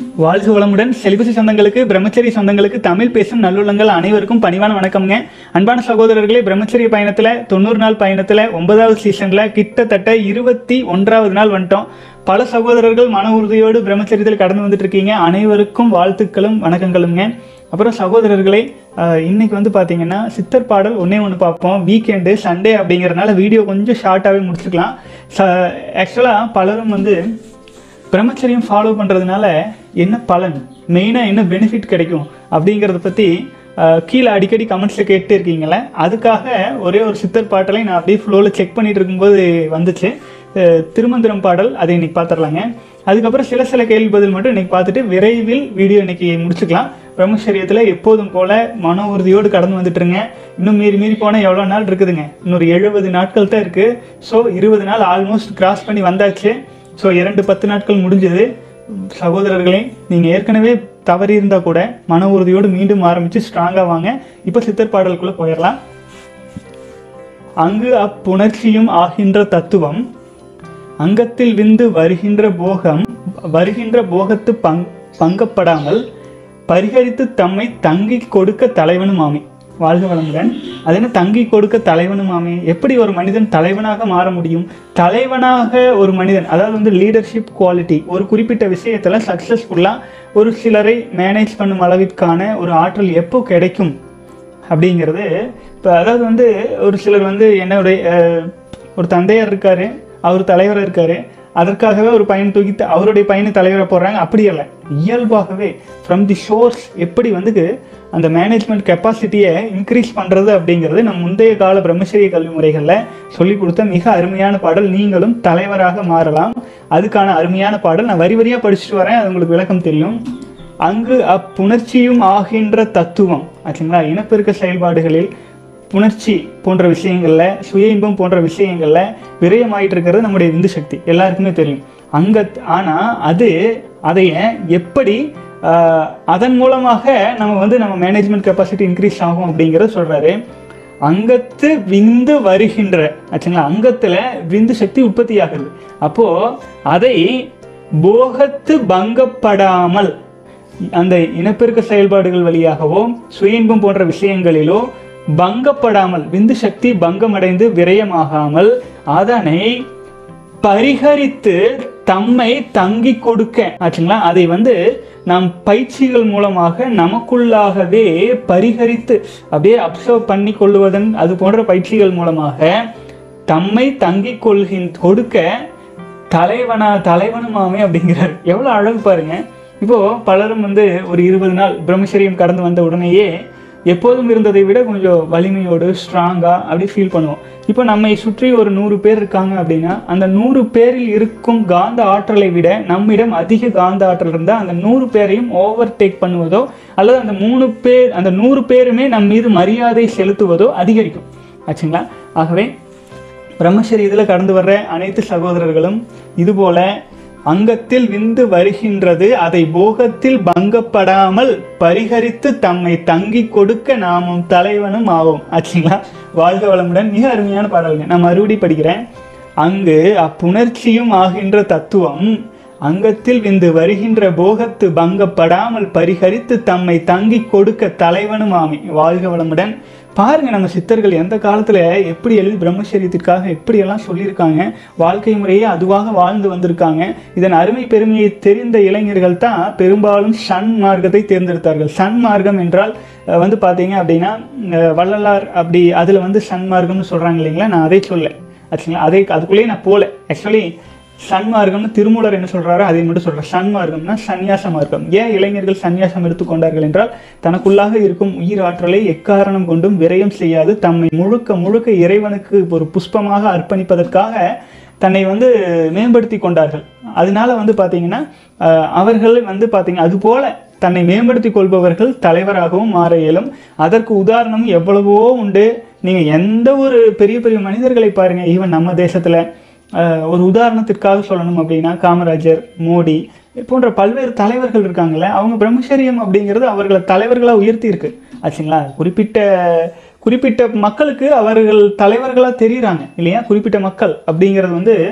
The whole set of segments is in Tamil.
வாழ்க வளமுடன் செலிபசி சொந்தங்களுக்கு பிரம்மச்சரிய சொந்தங்களுக்கு தமிழ் பேசும் நல்லுள்ளங்கள் அனைவருக்கும் பணிவான வணக்கம்ங்க அன்பான சகோதரர்களே பிரம்மச்சரிய பயணத்தில் தொண்ணூறு நாள் பயணத்தில் ஒன்பதாவது சீசனில் கிட்டத்தட்ட இருபத்தி ஒன்றாவது நாள் வந்துட்டோம் பல சகோதரர்கள் மன உறுதியோடு பிரம்மச்சரியத்தில் கடந்து வந்துட்டு இருக்கீங்க அனைவருக்கும் வாழ்த்துக்களும் வணக்கங்களுங்க அப்புறம் சகோதரர்களே அஹ், இன்னைக்கு வந்து பார்த்தீங்கன்னா சித்தர் பாடல் ஒன்றே ஒன்று பார்ப்போம் வீக்கெண்டு சண்டே அப்படிங்கிறதுனால வீடியோ கொஞ்சம் ஷார்ட்டாகவே முடிச்சுக்கலாம் ச ஆக்சுவலாக பலரும் வந்து பிரம்மச்சரியம் ஃபாலோ பண்ணுறதுனால என்ன பலன் மெயினாக என்ன பெனிஃபிட் கிடைக்கும் அப்படிங்கிறத பற்றி கீழே அடிக்கடி கமெண்ட்ஸில் கேட்டு இருக்கீங்களே அதுக்காக ஒரே ஒரு சித்தர் பாட்டலை நான் அப்படியே ஃப்ளோவில் செக் பண்ணிட்டு இருக்கும்போது வந்துச்சு அஹ், திருமந்திரம் பாடல் அதை இன்னைக்கு பார்த்துடலாங்க அதுக்கப்புறம் சில சில கேள்வி பதில் மட்டும் இன்னைக்கு பார்த்துட்டு விரைவில் வீடியோ இன்னைக்கு முடிச்சுக்கலாம் பிரம்மச்சரியத்தில் எப்போதும் போல மன உறுதியோடு கடந்து வந்துட்டுருங்க இன்னும் மீறி மீறி போனால் எவ்வளோ நாள் இருக்குதுங்க இன்னொரு எழுபது நாட்கள் தான் இருக்குது ஸோ இருபது நாள் ஆல்மோஸ்ட் கிராஸ் பண்ணி வந்தாச்சு ஸோ இரண்டு பத்து நாட்கள் முடிஞ்சது சகோதரர்களே நீங்கள் ஏற்கனவே தவறி இருந்தால் கூட மன உறுதியோடு மீண்டும் ஆரம்பித்து ஸ்ட்ராங்காக வாங்க இப்போ சித்தர் பாடலுக்குள்ளே போயிடலாம் அங்கு அப்புணர்ச்சியும் ஆகின்ற தத்துவம் அங்கத்தில் விந்து வருகின்ற போகம் வருகின்ற போகத்து பங் பங்கப்படாமல் பரிகரித்து தம்மை தங்கி கொடுக்க தலைவனும் ஆமி வாழ்க வளமுடன் அது என்ன தங்கி கொடுக்க தலைவனும் ஆமி எப்படி ஒரு மனிதன் தலைவனாக மாற முடியும் தலைவனாக ஒரு மனிதன் அதாவது வந்து லீடர்ஷிப் குவாலிட்டி ஒரு குறிப்பிட்ட விஷயத்துல சக்ஸஸ்ஃபுல்லாக ஒரு சிலரை மேனேஜ் பண்ணும் அளவிற்கான ஒரு ஆற்றல் எப்போ கிடைக்கும் அப்படிங்கிறது இப்போ அதாவது வந்து ஒரு சிலர் வந்து என்னுடைய அஹ், ஒரு தந்தையார் இருக்காரு அவர் தலைவராக இருக்காரு அதற்காகவே ஒரு பையன் தூக்கி த- அவருடைய பையனை தலைவராக போடுறாங்க அப்படி அல்ல இயல்பாகவே ஃப்ரம் தி ஷோர்ஸ் எப்படி வந்து அந்த மேனேஜ்மெண்ட் கெப்பாசிட்டியை இன்க்ரீஸ் பண்ணுறது அப்படிங்கிறது நம் முந்தைய கால பிரம்மச்சரிய கல்வி முறைகளில் சொல்லி கொடுத்த மிக அருமையான பாடல் நீங்களும் தலைவராக மாறலாம் அதுக்கான அருமையான பாடல் நான் வரி வரியாக படிச்சுட்டு வரேன் அது உங்களுக்கு விளக்கம் தெரியும் அங்கு அப்புணர்ச்சியும் ஆகின்ற தத்துவம் ஆச்சுங்களா இனப்பெருக்க செயல்பாடுகளில் புணர்ச்சி போன்ற விஷயங்கள்ல சுய இன்பம் போன்ற விஷயங்கள்ல விரயமாயிட்டு இருக்கிறது நம்முடைய விந்து சக்தி எல்லாருக்குமே தெரியும் அங்க ஆனா அது அதைய எப்படி ஆஹ், அதன் மூலமாக நம்ம வந்து நம்ம மேனேஜ்மெண்ட் கெப்பாசிட்டி இன்க்ரீஸ் ஆகும் அப்படிங்கிறத சொல்றாரு அங்கத்து விந்து வருகின்ற ஆச்சுங்களா அங்கத்துல விந்து சக்தி உற்பத்தி ஆகுது அப்போ அதை போகத்து பங்கப்படாமல் அந்த இனப்பெருக்க செயல்பாடுகள் வழியாகவோ சுய இன்பம் போன்ற விஷயங்களிலோ பங்கப்படாமல் விந்து சக்தி பங்கமடைந்து விரயமாகாமல் அதனை பரிகரித்து தம்மை தங்கி கொடுக்க ஆச்சுங்களா அதை வந்து நாம் பயிற்சிகள் மூலமாக நமக்குள்ளாகவே பரிகரித்து அப்படியே அப்சர்வ் பண்ணி கொள்வதன் அது போன்ற பயிற்சிகள் மூலமாக தம்மை தங்கிக் கொள்கின் கொடுக்க தலைவனா தலைவனுமாமே அப்படிங்கிறார் எவ்வளோ அழகு பாருங்க இப்போ பலரும் வந்து ஒரு இருபது நாள் பிரம்மச்சரியம் கடந்து வந்த உடனேயே எப்போதும் இருந்ததை விட கொஞ்சம் வலிமையோடு ஸ்ட்ராங்காக அப்படி ஃபீல் பண்ணுவோம் இப்போ நம்மை சுற்றி ஒரு நூறு பேர் இருக்காங்க அப்படின்னா அந்த நூறு பேரில் இருக்கும் காந்த ஆற்றலை விட நம்மிடம் அதிக காந்த ஆற்றல் இருந்தால் அந்த நூறு பேரையும் ஓவர் டேக் பண்ணுவதோ அல்லது அந்த மூணு பேர் அந்த நூறு பேருமே நம் மீது மரியாதை செலுத்துவதோ அதிகரிக்கும் ஆச்சுங்களா ஆகவே பிரம்மச்சரியத்தில் கடந்து வர்ற அனைத்து சகோதரர்களும் இதுபோல அங்கத்தில் விந்து வருகின்றது அதை போகத்தில் பங்கப்படாமல் பரிகரித்து தம்மை தங்கி கொடுக்க நாமும் தலைவனும் ஆவோம் ஆச்சுங்களா வாழ்க வளமுடன் மிக அருமையான பாடல்கள் நான் மறுபடி படிக்கிறேன் அங்கு அப்புணர்ச்சியும் ஆகின்ற தத்துவம் அங்கத்தில் விந்து வருகின்ற போகத்து பங்கப்படாமல் பரிகரித்து தம்மை தங்கி கொடுக்க தலைவனும் ஆமி வாழ்க வளமுடன் பாருங்க நம்ம சித்தர்கள் எந்த காலத்துல எப்படி எழுதி பிரம்மச்சரியத்திற்காக எப்படியெல்லாம் சொல்லியிருக்காங்க வாழ்க்கை முறையே அதுவாக வாழ்ந்து வந்திருக்காங்க இதன் அருமை பெருமையை தெரிந்த இளைஞர்கள் தான் பெரும்பாலும் சன் மார்க்கத்தை தேர்ந்தெடுத்தார்கள் சன் மார்க்கம் என்றால் அஹ், வந்து பார்த்தீங்க அப்படின்னா அஹ், வள்ளலார் அப்படி அதில் வந்து சன் மார்க்கம்னு சொல்கிறாங்க இல்லைங்களா நான் அதை சொல்ல ஆக்சுவலி அதை அதுக்குள்ளேயே நான் போகல ஆக்சுவலி சன்மார்க்கம்னு திருமூலர் என்ன சொல்றாரோ அதை மட்டும் சொல்றேன் சன்மார்க்கம்னா சந்நியாச மார்க்கம் ஏன் இளைஞர்கள் சந்நியாசம் எடுத்துக்கொண்டார்கள் என்றால் தனக்குள்ளாக இருக்கும் உயிர் ஆற்றலை எக்காரணம் கொண்டும் விரயம் செய்யாது தம்மை முழுக்க முழுக்க இறைவனுக்கு ஒரு புஷ்பமாக அர்ப்பணிப்பதற்காக தன்னை வந்து மேம்படுத்தி கொண்டார்கள் அதனால வந்து பார்த்தீங்கன்னா அஹ், அவர்கள் வந்து பார்த்தீங்க அது போல தன்னை மேம்படுத்தி கொள்பவர்கள் தலைவராகவும் மாற இயலும் அதற்கு உதாரணம் எவ்வளவோ உண்டு நீங்க எந்த ஒரு பெரிய பெரிய மனிதர்களை பாருங்க ஈவன் நம்ம தேசத்துல அஹ், ஒரு உதாரணத்திற்காக சொல்லணும் அப்படின்னா காமராஜர் மோடி போன்ற பல்வேறு தலைவர்கள் இருக்காங்கல்ல அவங்க பிரம்மச்சரியம் அப்படிங்கிறது அவர்களை தலைவர்களாக உயர்த்தி இருக்கு ஆச்சுங்களா குறிப்பிட்ட குறிப்பிட்ட மக்களுக்கு அவர்கள் தலைவர்களாக தெரியுறாங்க இல்லையா குறிப்பிட்ட மக்கள் அப்படிங்கிறது வந்து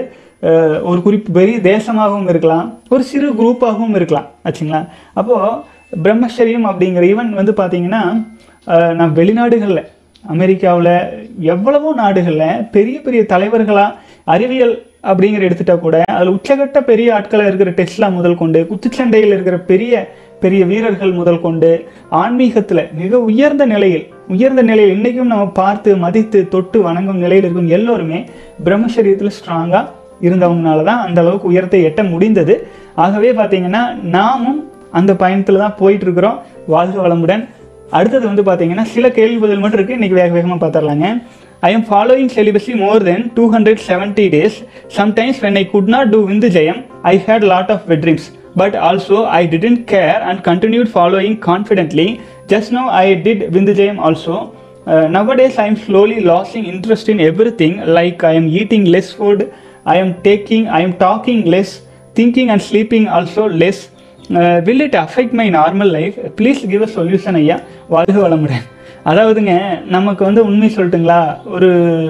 அஹ், ஒரு குறிப்பு பெரிய தேசமாகவும் இருக்கலாம் ஒரு சிறு குரூப்பாகவும் இருக்கலாம் ஆச்சுங்களா அப்போது பிரம்மச்சரியம் அப்படிங்கிற ஈவன் வந்து பார்த்தீங்கன்னா அஹ், நான் வெளிநாடுகளில் அமெரிக்காவில் எவ்வளவோ நாடுகளில் பெரிய பெரிய தலைவர்களாக அறிவியல் அப்படிங்கிற எடுத்துட்டா கூட அதில் உச்சகட்ட பெரிய ஆட்களாக இருக்கிற டெஸ்லா முதல் கொண்டு குத்துச்சண்டையில் இருக்கிற பெரிய பெரிய வீரர்கள் முதல் கொண்டு ஆன்மீகத்தில் மிக உயர்ந்த நிலையில் உயர்ந்த நிலையில் இன்றைக்கும் நம்ம பார்த்து மதித்து தொட்டு வணங்கும் நிலையில் இருக்கும் எல்லோருமே பிரம்மச்சரியத்தில் ஸ்ட்ராங்காக இருந்தவங்கனால தான் அந்த அளவுக்கு உயரத்தை எட்ட முடிந்தது ஆகவே பார்த்தீங்கன்னா நாமும் அந்த பயணத்தில் தான் போயிட்டு இருக்கிறோம் வாழ்க வளமுடன் அடுத்தது வந்து பார்த்தீங்கன்னா சில கேள்வி பதில் மட்டும் இருக்குது இன்றைக்கி வேக வேகமாக பார்த்துடலாங்க I am following celibacy more than two hundred seventy days sometimes when I could not do விந்து ஜெயம் I had lot of wet dreams but also I didn't care and continued following confidently just no I did விந்து ஜெயம் also nowadays i am slowly losing interest in everything like i am eating less food i am taking i am talking less thinking and sleeping also less uh, will it affect my normal life please give a solution ஐயா வாழ்க வளமுடன் அதாவதுங்க நமக்கு வந்து உண்மை சொல்லட்டுங்களா ஒரு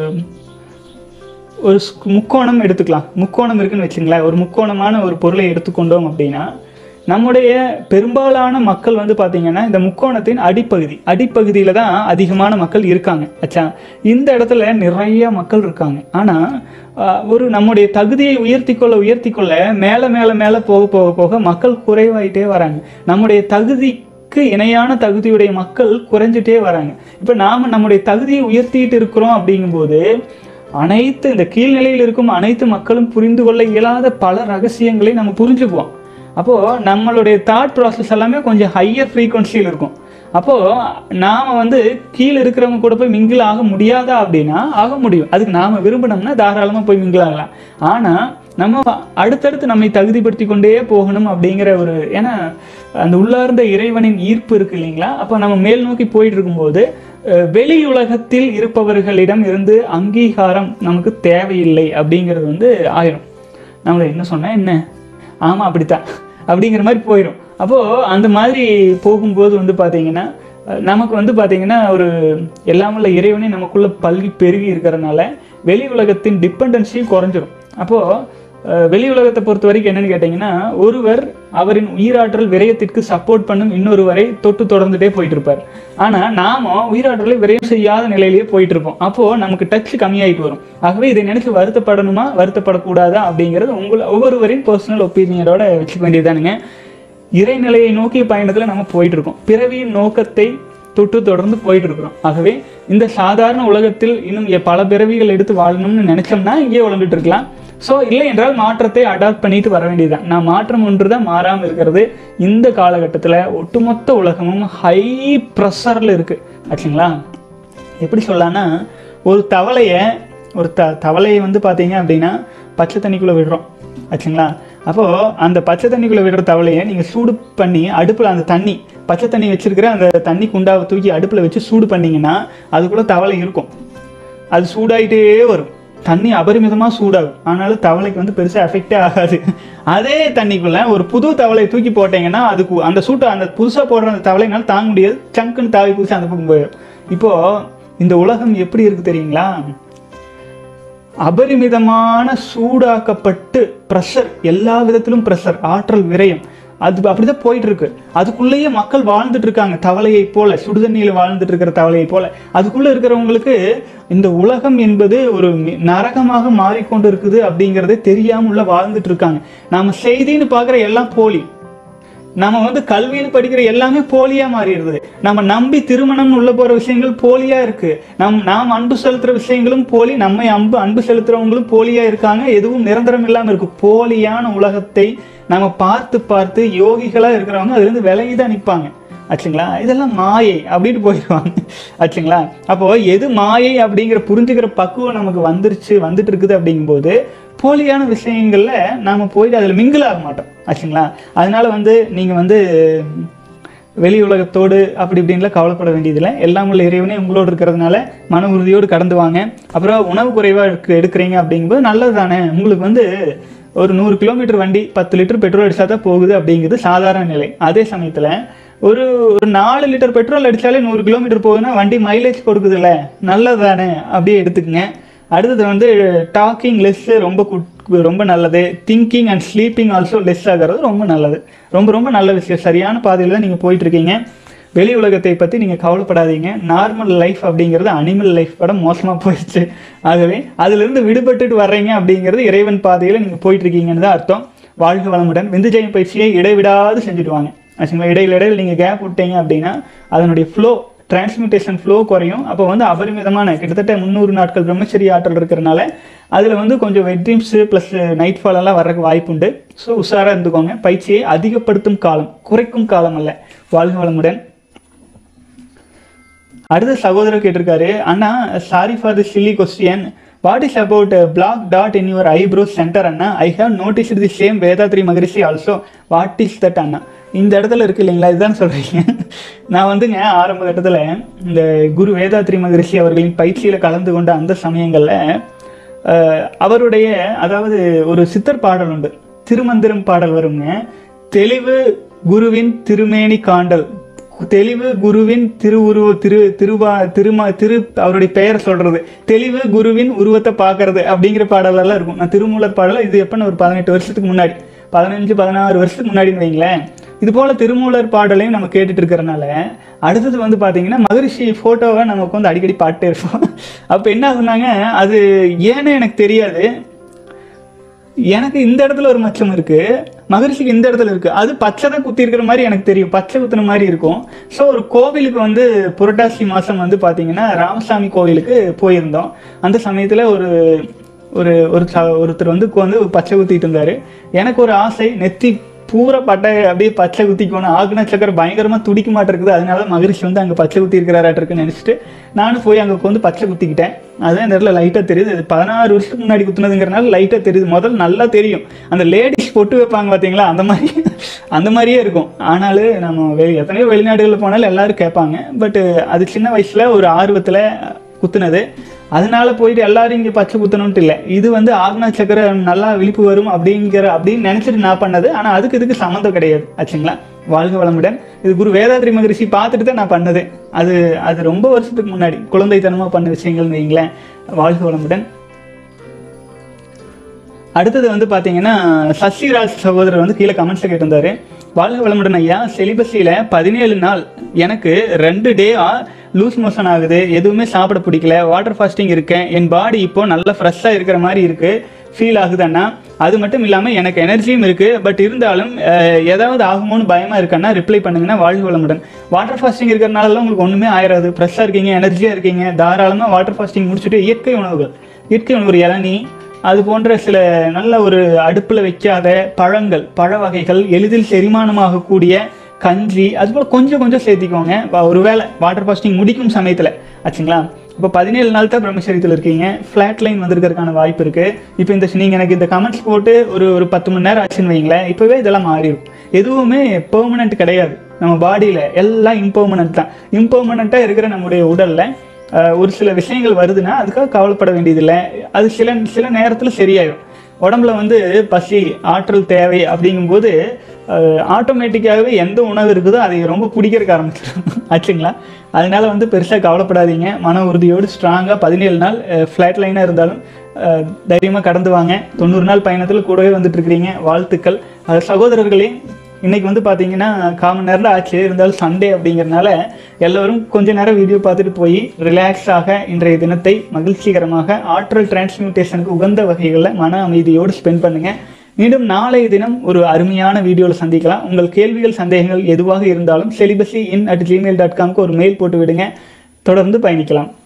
ஒரு ஸ்க்- முக்கோணம் எடுத்துக்கலாம் முக்கோணம் இருக்குன்னு வச்சுங்களேன் ஒரு முக்கோணமான ஒரு பொருளை எடுத்துக்கொண்டோம் அப்படின்னா நம்முடைய பெரும்பாலான மக்கள் வந்து பார்த்தீங்கன்னா இந்த முக்கோணத்தின் அடிப்பகுதி அடிப்பகுதியில் தான் அதிகமான மக்கள் இருக்காங்க ஆச்சா இந்த இடத்துல நிறைய மக்கள் இருக்காங்க ஆனால் ஒரு நம்முடைய தகுதியை உயர்த்தி கொள்ள உயர்த்தி கொள்ள மேலே மேலே மேலே போக போக போக மக்கள் குறைவாயிட்டே வராங்க நம்முடைய தகுதிக்கு இணையான தகுதியுடைய மக்கள் குறைஞ்சிட்டே வராங்க இப்போ நாம் நம்முடைய தகுதியை உயர்த்திட்டு இருக்கிறோம் அப்படிங்கும்போது அனைத்து இந்த கீழ்நிலையில் இருக்கும் அனைத்து மக்களும் புரிந்து கொள்ள இயலாத பல ரகசியங்களை நம்ம புரிஞ்சுக்குவோம் அப்போது நம்மளுடைய தாட் ப்ராசஸ் எல்லாமே கொஞ்சம் ஹையர் ஃப்ரீக்வன்சியில் இருக்கும் அப்போது நாம் வந்து கீழே இருக்கிறவங்க கூட போய் மிங்கிள் ஆக முடியாதா அப்படின்னா ஆக முடியும் அதுக்கு நாம் விரும்பினோம்னா தாராளமாக போய் மிங்கிள் ஆகலாம் ஆனால் நம்ம அடுத்தடுத்து நம்மை தகுதிப்படுத்தி கொண்டே போகணும் அப்படிங்கிற ஒரு ஏன்னா அந்த உள்ளார்ந்த இறைவனின் ஈர்ப்பு இருக்கு இல்லைங்களா அப்போ நம்ம மேல் நோக்கி போயிட்டு இருக்கும்போது அஹ், வெளி உலகத்தில் இருப்பவர்களிடம் இருந்து அங்கீகாரம் நமக்கு தேவையில்லை அப்படிங்கிறது வந்து ஆயிரும் நம்மள என்ன சொன்னா என்ன ஆமாம் அப்படித்தான் அப்படிங்கிற மாதிரி போயிடும் அப்போது அந்த மாதிரி போகும்போது வந்து பார்த்தீங்கன்னா அஹ், நமக்கு வந்து பார்த்தீங்கன்னா ஒரு எல்லாமுள்ள இறைவனே நமக்குள்ள பல்கி பெருகி இருக்கிறனால வெளி உலகத்தின் டிபெண்டன்சியும் குறைஞ்சிரும் அப்போது அஹ், வெளி உலகத்தை பொறுத்த வரைக்கும் என்னன்னு கேட்டிங்கன்னா ஒருவர் அவரின் உயிராற்றல் விரயத்திற்கு சப்போர்ட் பண்ணும் இன்னொருவரை தொட்டு தொடர்ந்துட்டே போயிட்டு இருப்பார் ஆனால் நாம உயிராற்றலை விரயம் செய்யாத நிலையிலேயே போயிட்டு இருப்போம் அப்போது நமக்கு டச் கம்மியாயிட்டு வரும் ஆகவே இதை நினைச்சு வருத்தப்படணுமா வருத்தப்படக்கூடாதா அப்படிங்கிறது உங்களை ஒவ்வொருவரின் பர்சனல் ஒப்பீனியனோட வச்சுக்க வேண்டியதுதானுங்க இறைநிலையை நோக்கிய பயணத்தில் நம்ம போயிட்டு இருக்கோம் பிறவியின் நோக்கத்தை தொட்டு தொடர்ந்து போயிட்டு இருக்கிறோம் ஆகவே இந்த சாதாரண உலகத்தில் இன்னும் எ- பல பிறவிகள் எடுத்து வாழணும்னு நினைச்சோம்னா இங்கே வளர்ந்துட்டு இருக்கலாம் ஸோ இல்லை என்றால் மாற்றத்தை அடாப்ட் பண்ணிட்டு வர வேண்டியதுதான் நான் மாற்றம் ஒன்று தான் மாறாமல் இருக்கிறது இந்த காலகட்டத்தில் ஒட்டுமொத்த உலகமும் ஹை ப்ரெஷரில் இருக்குது ஆச்சுங்களா எப்படி சொல்லலாம்னா ஒரு தவளையை ஒரு த தவளையை வந்து பார்த்தீங்க அப்படின்னா பச்சை தண்ணிக்குள்ளே விடுறோம் ஆச்சுங்களா அப்போது அந்த பச்சை தண்ணிக்குள்ளே விடுற தவளையை நீங்கள் சூடு பண்ணி அடுப்பில் அந்த தண்ணி பச்சை தண்ணி வச்சிருக்கிற அந்த தண்ணி குண்டாவை தூக்கி அடுப்பில் வச்சு சூடு பண்ணீங்கன்னா அதுக்குள்ளே தவளை இருக்கும் அது சூடாயிட்டே வரும் தண்ணி அபரிமிதமாக சூடாகும் ஆனாலும் தவளைக்கு வந்து பெருசாக எஃபெக்டே ஆகாது அதே தண்ணிக்குள்ள ஒரு புது தவளையை தூக்கி போட்டீங்கன்னா அதுக்கு அந்த சூட்டை அந்த புதுசாக போடுற அந்த தவளைனால தாங்க முடியாது சங்குன்னு தாவி புதுசாக அந்த பக்கம் போயிடும் இப்போது இந்த உலகம் எப்படி இருக்கு தெரியுங்களா அபரிமிதமான சூடாக்கப்பட்டு ப்ரெஷர் எல்லா விதத்திலும் ப்ரெஷர் ஆற்றல் விரயம் அது அப்படிதான் போயிட்டு இருக்கு அதுக்குள்ளேயே மக்கள் வாழ்ந்துட்டு இருக்காங்க தவளையை போல சுடுதண்ணியில் வாழ்ந்துட்டு இருக்கிற தவளையை போல அதுக்குள்ள இருக்கிறவங்களுக்கு இந்த உலகம் என்பது ஒரு மி- நரகமாக மாறிக்கொண்டு இருக்குது அப்படிங்கிறதே தெரியாம உள்ள வாழ்ந்துட்டு இருக்காங்க நாம செய்தின்னு பார்க்குற எல்லாம் போலி நம்ம வந்து கல்வின்னு படிக்கிற எல்லாமே போலியா மாறிடுது நம்ம நம்பி திருமணம் உள்ள போற விஷயங்கள் போலியா இருக்கு நம் நாம் அன்பு செலுத்துற விஷயங்களும் போலி நம்மை அன்பு அன்பு செலுத்துறவங்களும் போலியா இருக்காங்க எதுவும் நிரந்தரம் இல்லாம இருக்கு போலியான உலகத்தை நம்ம பார்த்து பார்த்து யோகிகளா இருக்கிறவங்க அதுல இருந்து விலகி தான் நிற்பாங்க ஆச்சுங்களா இதெல்லாம் மாயை அப்படின்னு போயிடுவாங்க ஆச்சுங்களா அப்போ எது மாயை அப்படிங்கிற புரிஞ்சுக்கிற பக்குவம் நமக்கு வந்துருச்சு வந்துட்டு இருக்குது அப்படிங்கும்போது போலியான விஷயங்கள்ல நாம போயிட்டு அதில் மிங்கிள் ஆக மாட்டோம் ஆச்சுங்களா அதனால வந்து நீங்க வந்து வெளி உலகத்தோடு அப்படி இப்படின்லாம் கவலைப்பட வேண்டியதில்லை எல்லாம் உள்ள இறைவனே உங்களோடு இருக்கிறதுனால மன உறுதியோடு கடந்து வாங்க அப்புறம் உணவு குறைவாக எடுக்க எடுக்கிறீங்க அப்படிங்கும்போது நல்லது தானே உங்களுக்கு வந்து ஒரு நூறு கிலோமீட்டர் வண்டி பத்து லிட்டர் பெட்ரோல் அடிச்சா தான் போகுது அப்படிங்கிறது சாதாரண நிலை அதே சமயத்தில் ஒரு ஒரு நாலு லிட்டர் பெட்ரோல் அடித்தாலே நூறு கிலோமீட்டர் போகுதுன்னா வண்டி மைலேஜ் கொடுக்குதுல்ல நல்லது தானே அப்படியே எடுத்துக்கங்க அடுத்தது வந்து டாக்கிங் லெஸ் ரொம்ப கு- ரொம்ப நல்லது thinking and sleeping also less ஆகிறது ரொம்ப நல்லது ரொம்ப ரொம்ப நல்ல விஷயம் சரியான பாதையில் தான் நீங்கள் போயிட்டுருக்கீங்க வெளி உலகத்தை பற்றி நீங்கள் கவலைப்படாதீங்க நார்மல் லைஃப் அப்படிங்கிறது அனிமல் லைஃப் விட மோசமாக போயிடுச்சு ஆகவே அதிலிருந்து விடுபட்டுட்டு வர்றீங்க அப்படிங்கிறது இறைவன் பாதையில் நீங்கள் போயிட்டுருக்கீங்கன்னு தான் அர்த்தம் வாழ்க வளமுடன் விந்துஜயம் பயிற்சியை இடைவிடாது செஞ்சுட்டு வாங்க ஆச்சுங்களா இடையில இடையில நீங்கள் கேப் விட்டீங்க அப்படின்னா அதனுடைய ஃப்ளோ டிரான்ஸ்மிட்டேஷன் ஃப்ளோ குறையும் அப்போ வந்து அபரிமிதமான கிட்டத்தட்ட முந்நூறு நாட்கள் பிரம்மச்சரிய ஆற்றல் இருக்கிறனால அதில் வந்து கொஞ்சம் wet dreams plus night fall எல்லாம் வர்றதுக்கு வாய்ப்பு உண்டு ஸோ உஷாராக இருந்துக்கோங்க பயிற்சியை அதிகப்படுத்தும் காலம் குறைக்கும் காலம் அல்ல வாழ்க வளமுடன் அடுத்த சகோதரர் கேட்டிருக்காரு அண்ணா sorry for the silly question what is about black dot in your eyebrow centre அண்ணா I have notice the same Vethathiri Maharishi also what is that அண்ணா இந்த இடத்துல இருக்கு இல்லைங்களா இதுதான் சொல்றீங்க நான் வந்துங்க ஆரம்ப கட்டத்தில் இந்த குரு வேதாத்ரி மகரிஷி அவர்களின் பயிற்சியில் கலந்து கொண்ட அந்த சமயங்களில் அஹ், அவருடைய அதாவது ஒரு சித்தர் பாடல் உண்டு திருமந்திரம் பாடல் வருங்க தெளிவு குருவின் திருமேனி காண்டல் தெளிவு குருவின் திருவுருவ திரு திருவா திருமா திரு அவருடைய பெயர் சொல்றது தெளிவு குருவின் உருவத்தை பார்க்கறது அப்படிங்கிற பாடலெல்லாம் இருக்கும் நான் திருமூலர் பாடல இது எப்பன்னு ஒரு பதினெட்டு வருஷத்துக்கு முன்னாடி பதினஞ்சு பதினாறு வருஷத்துக்கு முன்னாடின்னு வைங்களேன் இது போல திருமூலர் பாடலையும் நம்ம கேட்டுட்டு இருக்கிறனால அடுத்தது வந்து பார்த்தீங்கன்னா மகரிஷி ஃபோட்டோவை நமக்கு வந்து அடிக்கடி பாட்டே இருப்போம் அப்போ என்ன ஆகுனாங்க அது ஏன்னு எனக்கு தெரியாது எனக்கு இந்த இடத்துல ஒரு மச்சம் இருக்கு மகரிஷிக்கு இந்த இடத்துல இருக்கு அது பச்சை தான் குத்தி இருக்கிற மாதிரி எனக்கு தெரியும் பச்சை குத்துன மாதிரி இருக்கும் ஸோ ஒரு கோவிலுக்கு வந்து புரட்டாசி மாசம் வந்து பாத்தீங்கன்னா ராமசாமி கோவிலுக்கு போயிருந்தோம் அந்த சமயத்துல ஒரு ஒரு ஒரு ச- ஒருத்தர் வந்து வந்து பச்சை குத்திட்டு இருந்தாரு எனக்கு ஒரு ஆசை நெத்தி பூரா பட்டை அப்படியே பச்சை குத்திக்கணும் ஆகுன சக்கரை பயங்கரமா துடிக்க மாட்டிருக்குது அதனால மகரிஷி வந்து அங்க பச்சை குத்தி இருக்கிறாராட்டிருக்குன்னு நினைச்சிட்டு நானும் போய் அங்க வந்து பச்சை குத்திக்கிட்டேன் அதான் இந்த இடத்துல லைட்டா தெரியுது இது பதினாறு வருஷத்துக்கு முன்னாடி குத்துனதுங்கிறனால லைட்டா தெரியுது முதல்ல நல்லா தெரியும் அந்த லேடிஸ் பொட்டு வைப்பாங்க பாத்தீங்களா அந்த மாதிரி அந்த மாதிரியே இருக்கும் ஆனாலும் நம்ம வெளி எத்தனையோ வெளிநாடுகளில் போனாலும் எல்லாரும் கேட்பாங்க பட் அது சின்ன வயசுல ஒரு ஆர்வத்துல குத்துனது அதனால போயிட்டு எல்லாரும் இங்கே பச்சை குத்தணும்ட்டு இல்லை இது வந்து ஆக்னா சக்கரை நல்லா விழிப்பு வரும் அப்படிங்கிற அப்படின்னு நினைச்சிட்டு நான் பண்ணது ஆனால் அதுக்கு இதுக்கு சம்மந்தம் கிடையாது ஆச்சுங்களா வாழ்க வளமுடன் இது குரு வேதாத்ரி மகரிஷி பார்த்துட்டு தான் நான் பண்ணது அது அது ரொம்ப வருஷத்துக்கு முன்னாடி குழந்தைத்தனமாக பண்ண விஷயங்கள்னு வைங்களேன் வாழ்க வளமுடன் அடுத்தது வந்து பார்த்தீங்கன்னா சசிராஜ் சகோதரர் வந்து கீழே கமெண்ட்ஸில் கேட்டிருந்தாரு வாழ்க வளமுடன் ஐயா செலிபஸியில் பதினேழு நாள் எனக்கு ரெண்டு டே லூஸ் மோஷன் ஆகுது எதுவுமே சாப்பிட பிடிக்கல வாட்டர் ஃபாஸ்டிங் இருக்கேன் என் பாடி இப்போ நல்லா ஃப்ரெஷ்ஷாக இருக்கிற மாதிரி இருக்கு ஃபீல் ஆகுதுன்னா அது மட்டும் இல்லாமல் எனக்கு எனர்ஜியும் இருக்கு பட் இருந்தாலும் அஹ், ஏதாவது ஆகுமோன்னு பயமா இருக்கன்னா ரிப்ளை பண்ணுங்கன்னா வாழ்க வளமுடன் வாட்டர் ஃபாஸ்டிங் இருக்கிறனால உங்களுக்கு ஒன்றுமே ஆயிராது ஃப்ரெஷ்ஷாக இருக்கீங்க எனர்ஜியாக இருக்கீங்க தாராளமாக வாட்டர் ஃபாஸ்டிங் முடிச்சுட்டு இயற்கை உணவுகள் இயற்கை உணவு ஒரு இளநீ அது போன்ற சில நல்ல ஒரு அடுப்பில் வைக்காத பழங்கள் பழ வகைகள் எளிதில் செரிமானமாகக்கூடிய கஞ்சி அதுபோல் கொஞ்சம் கொஞ்சம் சேர்த்திக்கோங்க வ- ஒருவேளை வாட்டர் ஃபாஸ்டிங் முடிக்கும் சமயத்தில் ஆச்சுங்களா இப்போ பதினேழு நாள் தான் பிரம்மச்சரியத்தில் இருக்கீங்க ஃப்ளாட் லைன் வந்திருக்கிறதுக்கான வாய்ப்பு இருக்குது இப்போ இந்த நீங்கள் எனக்கு இந்த கமெண்ட்ஸ் போட்டு ஒரு ஒரு பத்து மணி நேரம் ஆச்சுன்னு வைங்களேன் இப்போவே இதெல்லாம் மாறிடும் எதுவுமே பெர்மனன்ட் கிடையாது நம்ம பாடியில் எல்லாம் இம்பெர்மனன்ட் தான் இம்பெர்மனண்ட்டாக இருக்கிற நம்முடைய உடலில் அஹ் ஒரு சில விஷயங்கள் வருதுன்னா அதுக்காக கவலைப்பட வேண்டியதில்லை அது சில சில நேரத்தில் சரியாயிடும் உடம்புல வந்து பசி ஆற்றல் தேவை அப்படிங்கும்போது ஆட்டோமேட்டிக்காகவே எந்த உணவு இருக்குதோ அதை ரொம்ப பிடிக்கிறதுக்கு ஆரம்பிச்சிடும் ஆச்சுங்களா அதனால வந்து பெருசாக கவலைப்படாதீங்க மன உறுதியோடு ஸ்ட்ராங்காக பதினேழு நாள் ஃப்ளாட் லைனாக இருந்தாலும் தைரியமாக கடந்து வாங்க தொண்ணூறு நாள் பயணத்தில் கூடவே வந்துட்டு இருக்கிறீங்க வாழ்த்துக்கள் அது சகோதரர்களே இன்னைக்கு வந்து பார்த்தீங்கன்னா காமன் நேரம் ஆச்சு இருந்தாலும் சண்டே அப்படிங்கிறனால எல்லோரும் கொஞ்ச நேரம் வீடியோ பார்த்துட்டு போய் ரிலாக்ஸாக இன்றைய தினத்தை மகிழ்ச்சிகரமாக ஆற்றல் டிரான்ஸ்மியூட்டேஷனுக்கு உகந்த வகைகளில் மன அமைதியோடு ஸ்பெண்ட் பண்ணுங்க மீண்டும் நாளைய தினம் ஒரு அருமையான வீடியோவில் சந்திக்கலாம் உங்கள் கேள்விகள் சந்தேகங்கள் எதுவாக இருந்தாலும் celibacy in at Gmail dot காம்க்கு ஒரு மெயில் போட்டு விடுங்க தொடர்ந்து பயணிக்கலாம்